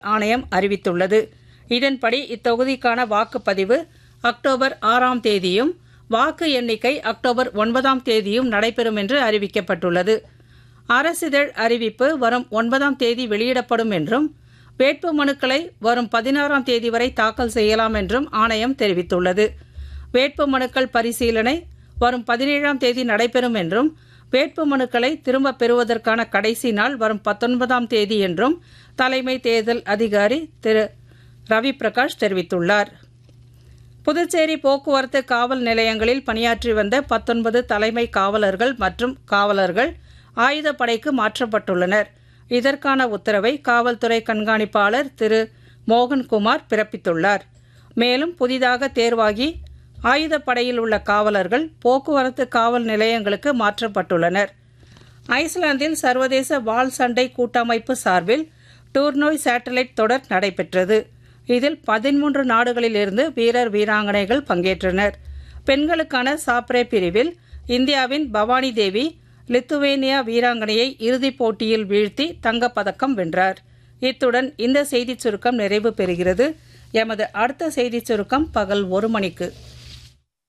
ஆணையம் அறிவித்துள்ளது இதன்படி இத்தொகுதிக்கான வாக்குப்பதிவு அக்டோபர் ஆறாம் தேதியும் வாக்கு எண்ணிக்கை அக்டோபர் ஒன்பதாம் தேதியும் நடைபெறும் என்று அறிவிக்கப்பட்டுள்ளது அரசிதழ் அறிவிப்பு வரும் ஒன்பதாம் தேதி வெளியிடப்படும் என்றும் வேட்பு மனுக்களை வரும் பதினாறாம் தேதி வரை தாக்கல் செய்யலாம் என்றும் ஆணையம் தெரிவித்துள்ளது வேட்பு மனுக்கள் பரிசீலனை வரும் பதினேழாம் தேதி நடைபெறும் என்றும் வேட்பு மனுக்களை திரும்பப் பெறுவதற்கான கடைசி நாள் வரும் பத்தொன்பதாம் தேதி என்றும் தலைமை தேர்தல் அதிகாரி திரு ரவி பிரகாஷ் தெரிவித்துள்ளார் புதுச்சேரி போக்குவரத்து காவல் நிலையங்களில் பணியாற்றி வந்த பத்தொன்பது தலைமை காவலர்கள் மற்றும் காவலர்கள் ஆயுதப்படைக்கு மாற்றப்பட்டுள்ளனர் இதற்கான உத்தரவை காவல்துறை கண்காணிப்பாளர் திரு மோகன்குமார் பிறப்பித்துள்ளார் மேலும் புதிதாக தேர்வாகி ஆயுதப்படையில் உள்ள காவலர்கள் போக்குவரத்து காவல் நிலையங்களுக்கு மாற்றப்பட்டுள்ளனர் ஐஸ்லாந்தில் சர்வதேச வாள் சண்டை கூட்டமைப்பு சார்பில் டூர்னோய் சேட்டலைட் தொடர் நடைபெற்றது இதில் பதிமூன்று நாடுகளிலிருந்து வீரர் வீராங்கனைகள் பங்கேற்றனர் பெண்களுக்கான சாப்ரே பிரிவில் இந்தியாவின் பவானி தேவி லித்துவேனியா வீராங்கனையை இறுதிப் போட்டியில் வீழ்த்தி தங்கப்பதக்கம் வென்றார் இத்துடன் இந்த செய்திச் சுருக்கம் நிறைவு பெறுகிறது எமது அடுத்த செய்திச் சுருக்கம் பகல் ஒரு மணிக்கு